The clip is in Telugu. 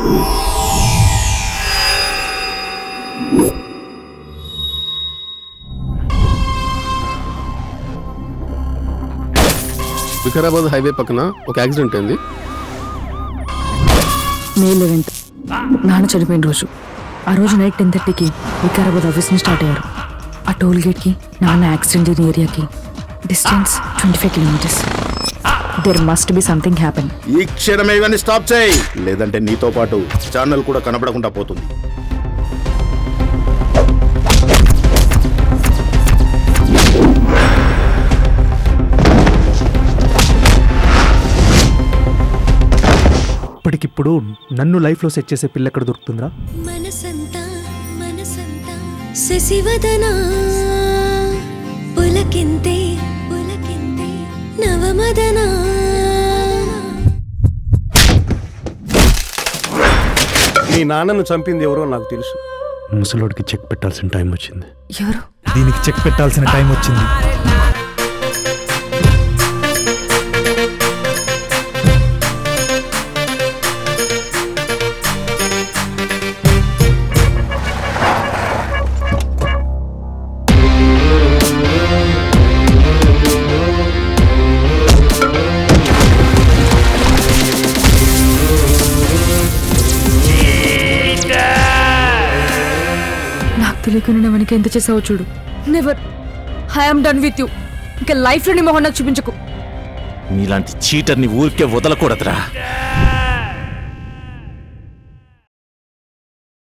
వికారాబాద్ హైవే పక్కన ఒక యాక్సిడెంట్ అయింది మే లెవెన్త్ నాన్న చనిపోయిన రోజు ఆ రోజు నైట్ టెన్ థర్టీకి వికారాబాద్ ఆఫీస్ నుంచి స్టార్ట్ అయ్యారు ఆ టోల్ గేట్కి నాన్న యాక్సిడెంట్ అయిన ఏరియాకి distance twenty five kilometres there must be something happen ఈ క్షణమే ఇవన్నీ స్టాప్ చేయి లేదంటే నీతో పాటు ఛానల్ కూడా కనపడకుండా పోతుంది ఇప్పటికిప్పుడు నన్ను లైఫ్లో సెట్ చేసే పిల్ల ఎక్కడ దొరుకుతుందా మనసంతా మనసంతా శశివదనా పులకింతే పులకింతే నవమదనా మీ నాన్నను చంపింది ఎవరో నాకు తెలుసు ముసలోడికి చెక్ పెట్టాల్సిన టైం వచ్చింది ఎవరు దీనికి చెక్ పెట్టాల్సిన టైం వచ్చింది నాకు తెలియకుండా మనకి ఎంత చేసావో చూడు never I'm done with you ఇంకా లైఫ్లో నీ మొహం నాకు చూపించకు నీలాంటి చీటర్ని ఊరికే వదలకూడదురా